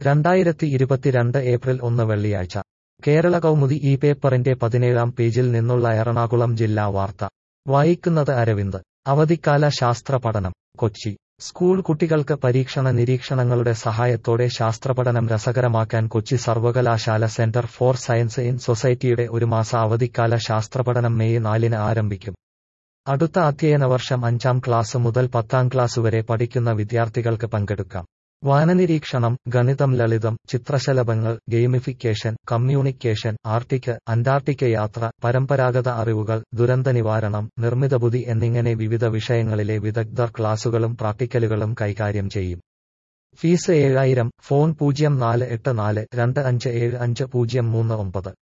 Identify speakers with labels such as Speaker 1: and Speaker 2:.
Speaker 1: രണ്ടായിരത്തി ഇരുപത്തിരണ്ട് ഏപ്രിൽ ഒന്ന് വെള്ളിയാഴ്ച കേരള കൗമുദി ഈ പേപ്പറിന്റെ പതിനേഴാം പേജിൽ നിന്നുള്ള എറണാകുളം ജില്ലാ വാർത്ത വായിക്കുന്നത് അരവിന്ദ് അവധിക്കാല ശാസ്ത്ര പഠനം കൊച്ചി സ്കൂൾ കുട്ടികൾക്ക് പരീക്ഷണ നിരീക്ഷണങ്ങളുടെ സഹായത്തോടെ ശാസ്ത്രപഠനം രസകരമാക്കാൻ കൊച്ചി സർവകലാശാല സെന്റർ ഫോർ സയൻസ് ഇൻ സൊസൈറ്റിയുടെ ഒരു മാസ അവധിക്കാല ശാസ്ത്രപഠനം മെയ് നാലിന് ആരംഭിക്കും അടുത്ത അധ്യയന വർഷം അഞ്ചാം ക്ലാസ് മുതൽ പത്താം ക്ലാസ് വരെ പഠിക്കുന്ന വിദ്യാർത്ഥികൾക്ക് പങ്കെടുക്കാം വാനനിരീക്ഷണം ഗണിതം ലളിതം ചിത്രശലഭങ്ങൾ ഗെയിമിഫിക്കേഷൻ കമ്മ്യൂണിക്കേഷൻ ആർട്ടിക് അന്റാർട്ടിക്ക യാത്ര പരമ്പരാഗത അറിവുകൾ ദുരന്ത നിവാരണം നിർമ്മിതബുദ്ധി എന്നിങ്ങനെ വിവിധ വിഷയങ്ങളിലെ വിദഗ്ധർ ക്ലാസുകളും പ്രാക്ടിക്കലുകളും കൈകാര്യം ചെയ്യും ഫീസ് ഏഴായിരം ഫോൺ പൂജ്യം നാല് എട്ട് നാല് രണ്ട് അഞ്ച് ഏഴ് അഞ്ച് പൂജ്യം മൂന്ന് ഒമ്പത്